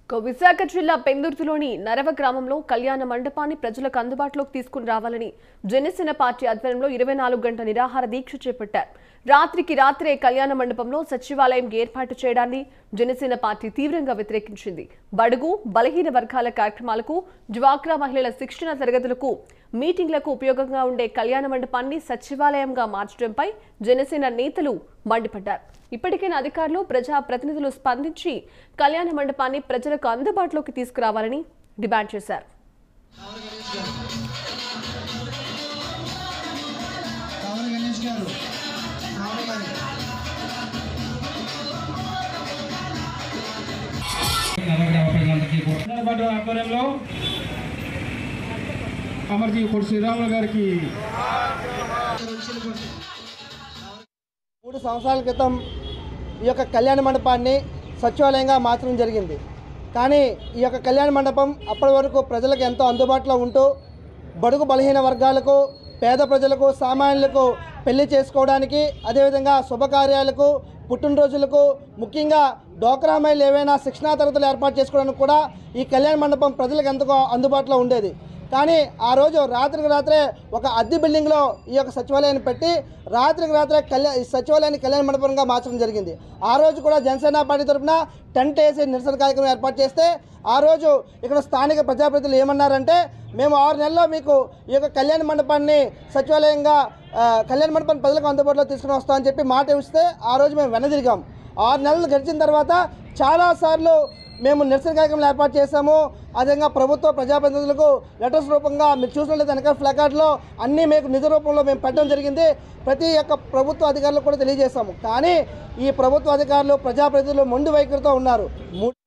ఇక విశాఖ జిల్లా పెందుర్తిలోని నరవ గ్రామంలో కళ్యాణ మండపాన్ని ప్రజలకు అందుబాటులోకి తీసుకుని రావాలని జనసేన పార్టీ ఆధ్వర్యంలో ఇరవై నాలుగు గంటల నిరాహార దీక్ష చేపట్టారు రాత్రికి రాత్రే కళ్యాణ మండపంలో సచివాలయం ఏర్పాటు చేయడాన్ని జనసేన పార్టీ తీవ్రంగా వ్యతిరేకించింది బడుగు బలహీన వర్గాల కార్యక్రమాలకు డ్వాక్రా మహిళల శిక్షణ తరగతులకు మీటింగ్లకు ఉపయోగంగా ఉండే కళ్యాణ మండపాన్ని సచివాలయంగా మార్చడంపై జనసేన నేతలు మండిపడ్డారు ఇప్పటికైనా అధికారులు ప్రజా ప్రతినిధులు స్పందించి కళ్యాణ మండపాన్ని ప్రజలకు అందుబాటులోకి తీసుకురావాలని డిమాండ్ చేశారు కావాలి గణేష్ గారు కావాలి గారు నవగ్రామ ప్రజలందరికీ కూడా పాటు ఆధ్వర్యంలో అమర్జీ పొడి శ్రీరాములు గారికి మూడు సంవత్సరాల క్రితం ఈ యొక్క కళ్యాణ మండపాన్ని సచివాలయంగా మార్చడం జరిగింది కానీ ఈ యొక్క కళ్యాణ మండపం అప్పటి వరకు ప్రజలకు ఎంతో అందుబాటులో ఉంటూ బడుగు బలహీన వర్గాలకు పేద ప్రజలకు సామాన్యులకు పెళ్లి చేసుకోవడానికి అదేవిధంగా శుభకార్యాలకు పుట్టినరోజులకు ముఖ్యంగా డోక్రా మహిళలు ఏవైనా శిక్షణా తరగతులు ఏర్పాటు చేసుకోవడానికి కూడా ఈ కళ్యాణ మండపం ప్రజలకు ఎంతో అందుబాటులో ఉండేది కానీ ఆ రోజు రాత్రికి రాత్రే ఒక అద్దె బిల్డింగ్లో ఈ యొక్క సచివాలయాన్ని పెట్టి రాత్రికి రాత్రే కళ్యాణ ఈ సచివాలయాన్ని కళ్యాణ మండపంగా మార్చడం జరిగింది ఆ రోజు కూడా జనసేన పార్టీ తరఫున టెంట్ వేసి నిరసన కార్యక్రమం ఏర్పాటు చేస్తే ఆ రోజు ఇక్కడ స్థానిక ప్రజాప్రతినిధులు ఏమన్నారంటే మేము ఆరు నెలల్లో మీకు ఈ యొక్క కళ్యాణ మండపాన్ని సచివాలయంగా ఆ, కళ్యాణ మండపాన్ని ప్రజలకు అందుబాటులో తీసుకుని వస్తామని చెప్పి మాట ఇస్తే ఆ రోజు మేము వెనదిరిగాం ఆరు నెలలు గడిచిన తర్వాత చాలాసార్లు మేము నిరసన కార్యక్రమాలు ఏర్పాటు చేశాము అదేవిధంగా ప్రభుత్వ ప్రజాప్రతినిధులకు లెటర్స్ రూపంగా మీరు చూసినట్లయితే వెనక ఫ్లకార్డ్లో అన్నీ మీకు నిజ రూపంలో మేము పెట్టడం జరిగింది ప్రతి ఒక్క ప్రభుత్వ అధికారులకు కూడా తెలియజేశాము కానీ ఈ ప్రభుత్వ అధికారులు ప్రజాప్రతినిధులు మొండి వైఖరితో ఉన్నారు మూడు